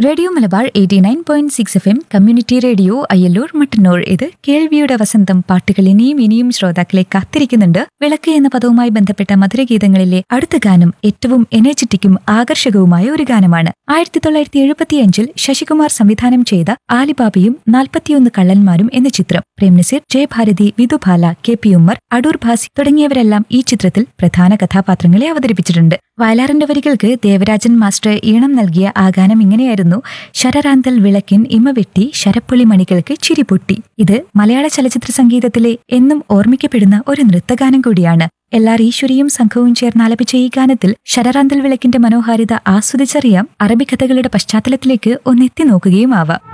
radio Malabar eighty nine point six F M community radio Ayyallur Mattannur ഇത് കേൾവിയുടെ വസന്തം പാട്ടുകൾ ഇനിയും ഇനിയും ശ്രോതാക്കളെ കാത്തിരിക്കുന്നുണ്ട് വിളക്ക് എന്ന പദവുമായി ബന്ധപ്പെട്ട മധുരഗീതങ്ങളിലെ അടുത്ത ഗാനം ഏറ്റവും എനർജറ്റിക്കും ആകർഷകവുമായ ഒരു ഗാനമാണ് ആയിരത്തി തൊള്ളായിരത്തി എഴുപത്തിയഞ്ചിൽ ശശികുമാർ സംവിധാനം ചെയ്ത ആലിബാബയും നാൽപ്പത്തിയൊന്ന് കള്ളന്മാരും എന്ന ചിത്രം പ്രേംനസീർ ജയഭാരതി വിധുബാല കെ പി ഉമ്മർ അടൂർ ഭാസി തുടങ്ങിയവരെല്ലാം ഈ ചിത്രത്തിൽ പ്രധാന കഥാപാത്രങ്ങളെ അവതരിപ്പിച്ചിട്ടുണ്ട് വയലാറിന്റെ വരികൾക്ക് ദേവരാജൻ മാസ്റ്റർ ഈണം നൽകിയ ആ ഗാനം ഇങ്ങനെയായിരുന്നു ശരറാന്തൽ വിളക്കിൻ ഇമവെട്ടി ശരപ്പൊളി മണികൾക്ക് ചിരിപൊട്ടി ഇത് മലയാള ചലച്ചിത്ര സംഗീതത്തിലെ എന്നും ഓർമ്മിക്കപ്പെടുന്ന ഒരു നൃത്തഗാനം കൂടിയാണ് എല്ലാർ ഈശ്വരിയും സംഘവും ചേർന്ന് ആലപിച്ച ഈ ഗാനത്തിൽ ശരറാന്തൽ വിളക്കിന്റെ മനോഹാരിത ആസ്വദിച്ചറിയാം അറബിക്കഥകളുടെ പശ്ചാത്തലത്തിലേക്ക് ഒന്നെത്തി നോക്കുകയും ആവാം